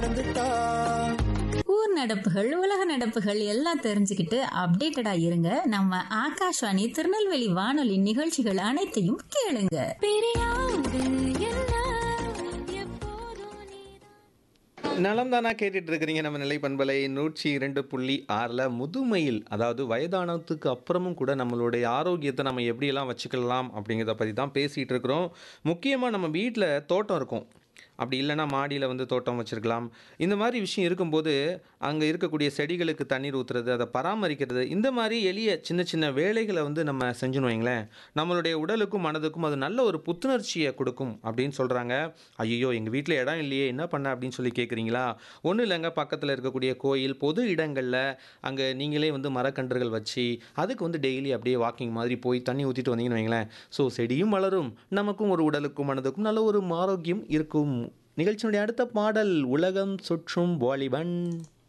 நடந்துட்டா ஊர் நடப்புகள் உலக நடப்புகள் எல்லாம் தெரிஞ்சுக்கிட்டு அப்டேட்டடா இருங்க நம்ம ஆகாஷ்வாணி திருநெல்வேலி வானொலி நிகழ்ச்சிகள் அனைத்தையும் கேளுங்க நலம் தானா கேட்டுட்டு இருக்கிறீங்க நம்ம நிலை பண்பலை நூற்றி இரண்டு புள்ளி ஆறில் முதுமையில் அதாவது வயதானத்துக்கு அப்புறமும் கூட நம்மளுடைய ஆரோக்கியத்தை நம்ம எப்படியெல்லாம் வச்சுக்கலாம் அப்படிங்கிறத பற்றி தான் பேசிகிட்டு இருக்கிறோம் முக்கியமாக நம்ம வீட்டில் தோட்டம் இருக்கும் அப்படி இல்லைன்னா மாடியில் வந்து தோட்டம் வச்சுருக்கலாம் இந்த மாதிரி விஷயம் இருக்கும்போது அங்கே இருக்கக்கூடிய செடிகளுக்கு தண்ணீர் ஊற்றுறது அதை பராமரிக்கிறது இந்த மாதிரி எளிய சின்ன சின்ன வேலைகளை வந்து நம்ம செஞ்சுன்னு வைங்களேன் நம்மளுடைய உடலுக்கும் மனதுக்கும் அது நல்ல ஒரு புத்துணர்ச்சியை கொடுக்கும் அப்படின்னு சொல்கிறாங்க ஐயோ எங்கள் வீட்டில் இடம் இல்லையே என்ன பண்ண அப்படின்னு சொல்லி கேட்குறீங்களா ஒன்றும் இல்லைங்க பக்கத்தில் இருக்கக்கூடிய கோயில் பொது இடங்களில் அங்கே நீங்களே வந்து மரக்கன்றுகள் வச்சு அதுக்கு வந்து டெய்லி அப்படியே வாக்கிங் மாதிரி போய் தண்ணி ஊற்றிட்டு வந்தீங்கன்னு வைங்களேன் ஸோ செடியும் வளரும் நமக்கும் ஒரு உடலுக்கும் மனதுக்கும் நல்ல ஒரு ஆரோக்கியம் இருக்கும் நிகழ்ச்சியினுடைய அடுத்த பாடல் உலகம் சுற்றும் வாலிபன்